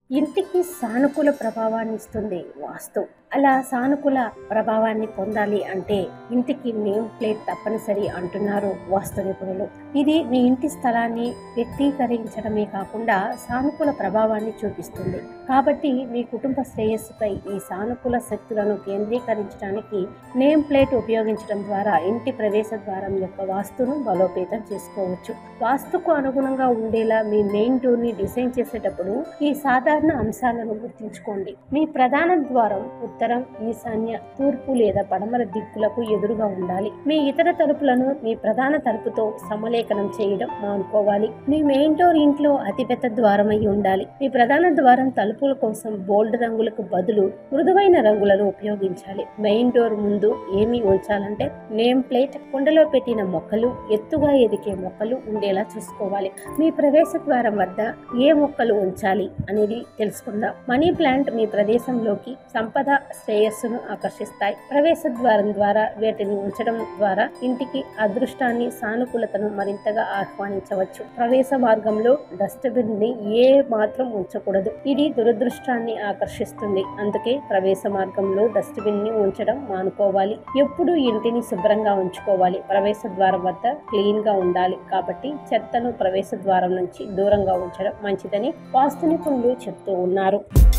ఇంటికి సానుకూల ప్రభావాన్ని ఇస్తుంది వాస్తు అలా సానుకూల ప్రభావాన్ని పొందాలి అంటే ఇంటికి నేమ్ ప్లేట్ తప్పనిసరి అంటున్నారు వాస్తు నిపుణులు ఇది మీ ఇంటి స్థలాన్ని వ్యక్తీకరించడమే కాకుండా సానుకూల ప్రభావాన్ని చూపిస్తుంది కాబట్టి మీ కుటుంబ శ్రేయస్సుపై ఈ సానుకూల శక్తులను కేంద్రీకరించడానికి నేమ్ ప్లేట్ ఉపయోగించడం ద్వారా ఇంటి ప్రవేశ ద్వారం యొక్క వాస్తును బలోపేతం చేసుకోవచ్చు వాస్తుకు అనుగుణంగా ఉండేలా మీ మెయిన్ డోర్ ని డిజైన్ చేసేటప్పుడు ఈ సాధారణ అంశాలను గుర్తుంచుకోండి మీ ప్రధాన ద్వారం ఉత్తరం ఈశాన్య తూర్పు లేదా పడమర దిక్కులకు ఎదురుగా ఉండాలి మీ ఇతర తలుపులను మీ ప్రధాన తలుపుతో సమలేఖనం చేయడం మానుకోవాలి మీ మెయిన్ డోర్ ఇంట్లో అతిపెద్ద ద్వారం అయి ఉండాలి మీ ప్రధాన ద్వారం తలుపుల కోసం బోల్డ్ రంగులకు బదులు మృదువైన రంగులను ఉపయోగించాలి మెయిన్ డోర్ ముందు ఏమి ఉంచాలంటే నేమ్ ప్లేట్ కుండలో పెట్టిన మొక్కలు ఎత్తుగా ఎదిగే మొక్కలు ఉండేలా చూసుకోవాలి మీ ప్రవేశ ద్వారం వద్ద ఏ మొక్కలు ఉంచాలి అనేది తెలుసుకుందాం మనీ ప్లాంట్ మీ ప్రదేశంలోకి సంపద శ్రేయస్సును ఆకర్షిస్తాయి ప్రవేశ ద్వారం ద్వారా వీటిని ఉంచడం ద్వారా ఇంటికి అదృష్టాన్ని సానుకూలతను మరింతగా ఆహ్వానించవచ్చు ప్రవేశ మార్గంలో డస్ట్బిన్ ని ఏ మాత్రం ఉంచకూడదు ఇది దురదృష్టాన్ని ఆకర్షిస్తుంది అందుకే ప్రవేశ మార్గంలో డస్ట్బిన్ ని ఉంచడం మానుకోవాలి ఎప్పుడు ఇంటిని శుభ్రంగా ఉంచుకోవాలి ప్రవేశ ద్వారం వద్ద క్లీన్ గా ఉండాలి కాబట్టి చెత్తను ప్రవేశ ద్వారం నుంచి దూరంగా ఉంచడం మంచిదని వాస్తు నిపుణులు చెప్తూ ఉన్నారు